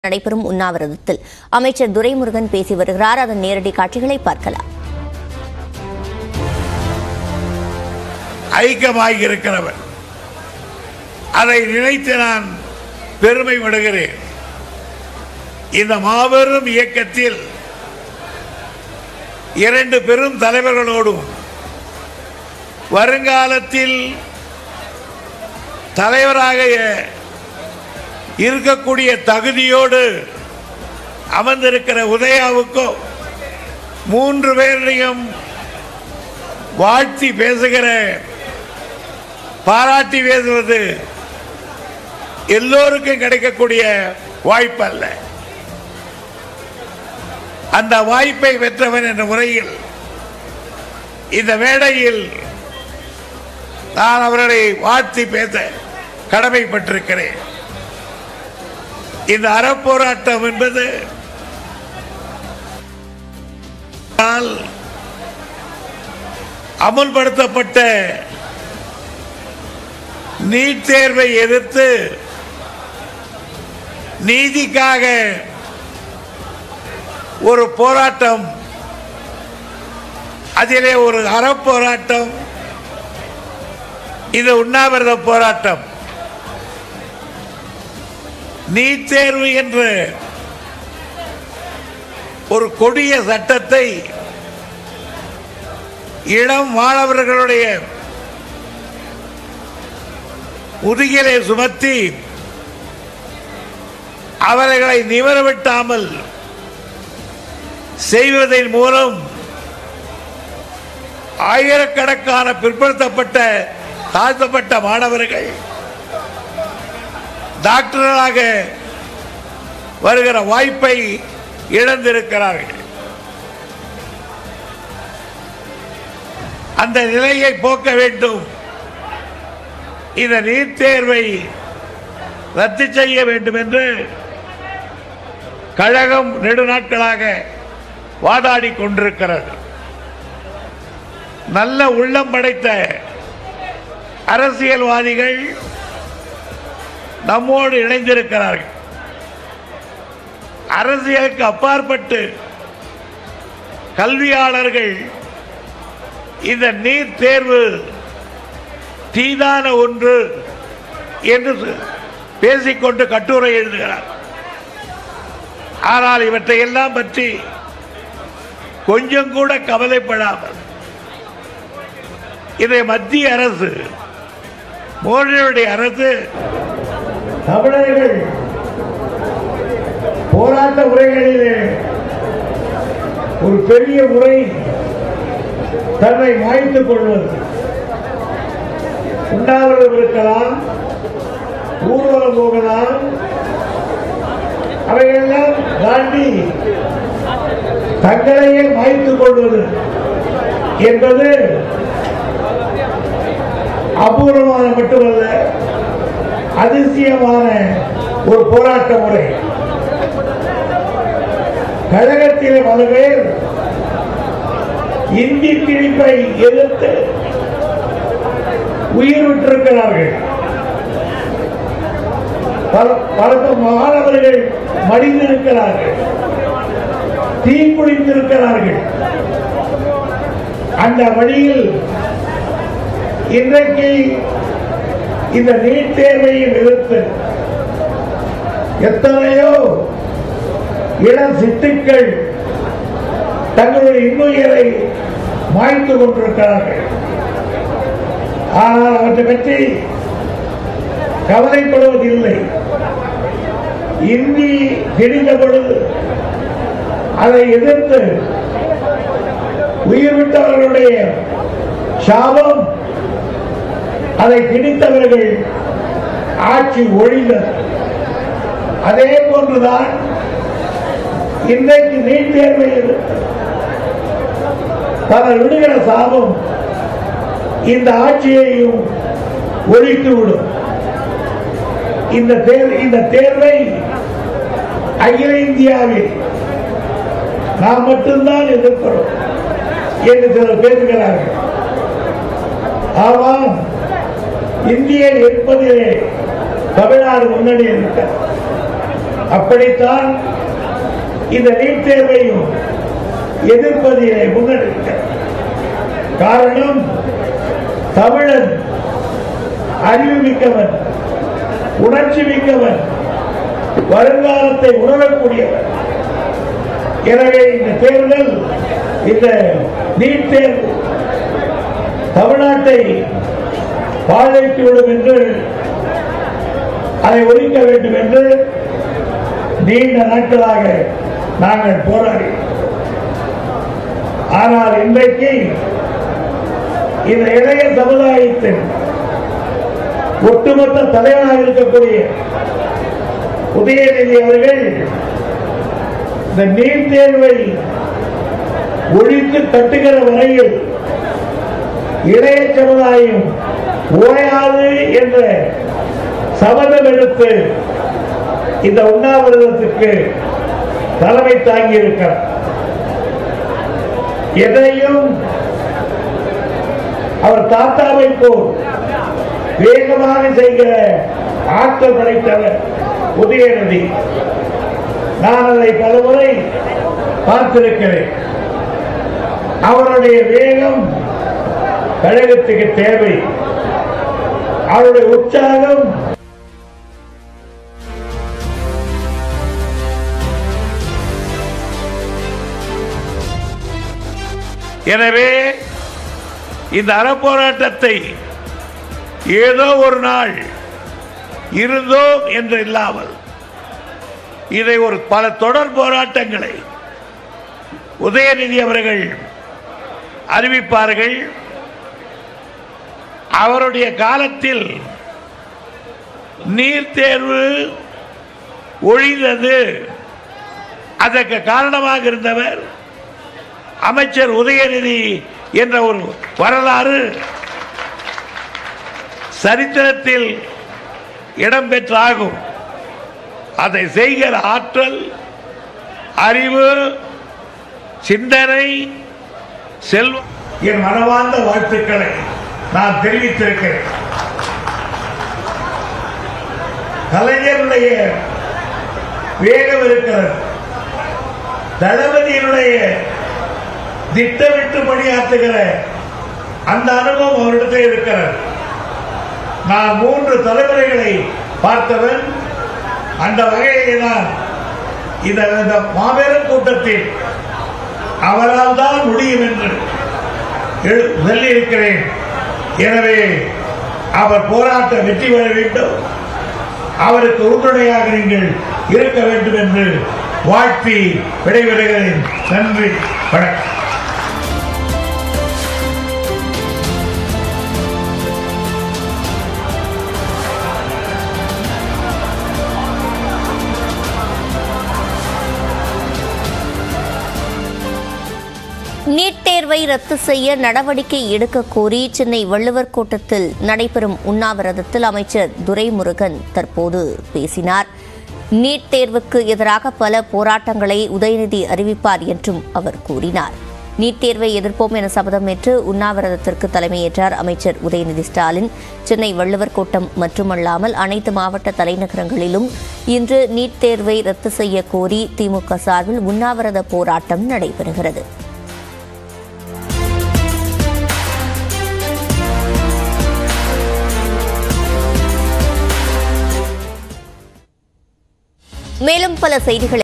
நடைபெறும் உண்ணாவிரதத்தில் அமைச்சர் துரைமுருகன் பேசி வருகிறார் அதன் நேரடி காட்சிகளை பார்க்கலாம் ஐக்கியமாகி இருக்கிறவர் அதை நினைத்து நான் பெருமை விடுகிறேன் இந்த மாபெரும் இயக்கத்தில் இரண்டு பெரும் தலைவர்களோடும் வருங்காலத்தில் தலைவராக இருக்கக்கூடிய தகுதியோடு அமர்ந்திருக்கிற உதயாவுக்கும் மூன்று பேரையும் வாழ்த்தி பேசுகிற பாராட்டி பேசுவது எல்லோருக்கும் கிடைக்கக்கூடிய வாய்ப்பல்ல அந்த வாய்ப்பை பெற்றவன் என்ற முறையில் இந்த மேடையில் நான் அவர்களை வாழ்த்தி பேச கடமைப்பட்டிருக்கிறேன் இந்த அறப்போராட்டம் என்பது ஆனால் அமுல்படுத்தப்பட்ட நீட் தேர்வை எதிர்த்து நீதிக்காக ஒரு போராட்டம் அதிலே ஒரு அறப்போராட்டம் இது உண்ணாவிரத போராட்டம் நீட் தேர்வு என்று ஒரு கொடிய சட்டத்தை இளம் மாணவர்களுடைய முதுகிலே சுமத்தி அவர்களை நிவரவிட்டாமல் செய்வதன் மூலம் ஆயிரக்கணக்கான பிற்படுத்தப்பட்ட தாழ்த்தப்பட்ட மாணவர்கள் டாக்டர்களாக வருகிற வாய்ப்பை இழந்திருக்கிறார்கள் அந்த நிலையை போக்க வேண்டும் இந்த நீட் தேர்வை ரத்து செய்ய வேண்டும் என்று கழகம் நெடுநாட்களாக வாதாடி கொண்டிருக்கிறது நல்ல உள்ளம் படைத்த அரசியல்வாதிகள் நம்மோடு இணைந்திருக்கிறார்கள் அரசியலுக்கு அப்பாற்பட்டு கல்வியாளர்கள் இந்த நீட் தேர்வு தீதான ஒன்று என்று பேசிக்கொண்டு கட்டுரை எழுதுகிறார் ஆனால் இவற்றை எல்லாம் பற்றி கொஞ்சம் கூட கவலைப்படாமல் இதை மத்திய அரசு மோடியுடைய அரசு தமிழர்கள் போராட்ட உரைகளிலே ஒரு பெரிய முறை தன்னை மாய்த்துக் கொள்வது உண்ணாவிரதம் இருக்கலாம் ஊர்வலம் போகலாம் அவையெல்லாம் தாண்டி தங்களையே மாய்த்துக் கொள்வது என்பது அபூர்வமான மட்டுமல்ல அதிசயமான ஒரு போராட்ட முறை கழகத்தில் பல பேர் இந்தி திணிப்பை எதிர்த்து உயிர் விட்டிருக்கிறார்கள் பல பல மாணவர்கள் மடிந்திருக்கிறார்கள் தீ குடித்திருக்கிறார்கள் அந்த வழியில் இன்றைக்கு இந்த நீட் தேர்வையும் எதிர்த்து எத்தனையோ இளம் சிட்டுக்கள் தங்களுடைய இன்னுயிரை மாய்த்து கொண்டிருக்கிறார்கள் ஆனால் அவற்றை பற்றி கவலைப்படுவதில்லை இந்தி திணிந்த பொழுது அதை எதிர்த்து உயிர் விட்டவர்களுடைய சாபம் அதை திணித்தவர்கள் ஆட்சி ஒழிந்தது அதே போன்றுதான் இன்றைக்கு நீட் தேர்வை எதிர்த்து பலர் விடுகிற சாபம் இந்த ஆட்சியையும் ஒழித்துவிடும் இந்த தேர் இந்த தேர்வை அகில இந்தியாவில் நாம் மட்டும்தான் எதிர்க்கிறோம் என்று சிலர் பேசுகிறார்கள் ஆமாம் இந்தியை எடுப்பதிலே தமிழ்நாடு முன்னணி இருக்கிறது அப்படித்தான் இந்த நீட் தேர்வையும் எதிர்ப்பதிலே முன்னெடுக்க காரணம் தமிழன் அறிவு மிக்கவன் உணர்ச்சி மிக்கவன் வருங்காலத்தை உணரக்கூடியவன் எனவே இந்த தேர்தல் இந்த நீட் தேர்வு தமிழ்நாட்டை பாழைத்துவிடும் என்று அதை ஒழிக்க வேண்டும் என்று நீண்ட நாட்களாக நாங்கள் போராடி ஆனால் இன்றைக்கு இந்த இளைய சமுதாயத்தின் ஒட்டுமொத்த தலைவராக இருக்கக்கூடிய உதயநிதி அவர்கள் இந்த நீட் தேர்வை ஒழித்து கட்டுகிற வரையில் இளைய சமுதாயம் ஓயாது என்ற சபதம் எடுத்து இந்த உண்ணாவிரதத்துக்கு தலைமை தாங்கி இருக்கிறார் எதையும் அவர் தாத்தாவை போல் வேகமாக செய்கிற ஆற்றல் படைத்தவர் உதயநிதி நான் அதை பலமுறை பார்த்திருக்கிறேன் அவருடைய வேகம் கழகத்துக்கு தேவை அவருடைய உற்சாகம் எனவே இந்த அறப்போராட்டத்தை ஏதோ ஒரு நாள் இருந்தோம் என்று இல்லாமல் இதை ஒரு பல தொடர் போராட்டங்களை உதயநிதி அவர்கள் அறிவிப்பார்கள் அவருடைய காலத்தில் நீர் தேர்வு ஒழிந்தது அதற்கு காரணமாக இருந்தவர் அமைச்சர் உதயநிதி என்ற ஒரு வரலாறு சரித்திரத்தில் இடம்பெற்றாகும் அதை செய்கிற ஆற்றல் அறிவு சிந்தனை செல்வம் என் மனவார்ந்த வாழ்த்துக்களை நான் தெரிவித்திருக்கிறேன் கலைஞருடைய வேகம் இருக்கிறது தளபதியினுடைய திட்டமிட்டு பணியாற்றுகிற அந்த அனுபவம் அவரிடத்தில் இருக்கிறது நான் மூன்று தலைமுறைகளை பார்த்தவன் அந்த வகையை நான் இந்த இந்த மாபெரும் கூட்டத்தில் அவரால் தான் முடியும் என்று எழு- சொல்லியிருக்கிறேன் எனவே அவர் போராட்டம் வெற்றி பெற வேண்டும் அவருக்கு உறுதுணையாக நீங்கள் இருக்க வேண்டும் என்று வாழ்த்தி விடைபெறுகிறேன் நன்றி வணக்கம் நீட் தேர்வை ரத்து செய்ய நடவடிக்கை எடுக்க கோரி சென்னை வள்ளுவர் கோட்டத்தில் நடைபெறும் உண்ணாவிரதத்தில் அமைச்சர் துரைமுருகன் தற்போது பேசினார் நீட் தேர்வுக்கு எதிராக பல போராட்டங்களை உதயநிதி அறிவிப்பார் என்றும் அவர் கூறினார் நீட் தேர்வை எதிர்ப்போம் என சபதமேற்று உண்ணாவிரதத்திற்கு தலைமையேற்றார் அமைச்சர் உதயநிதி ஸ்டாலின் சென்னை வள்ளுவர் கோட்டம் மட்டுமல்லாமல் அனைத்து மாவட்ட தலைநகரங்களிலும் இன்று நீட் தேர்வை ரத்து செய்ய கோரி திமுக சார்பில் உண்ணாவிரத போராட்டம் நடைபெறுகிறது மேலும் பல செய்திகளை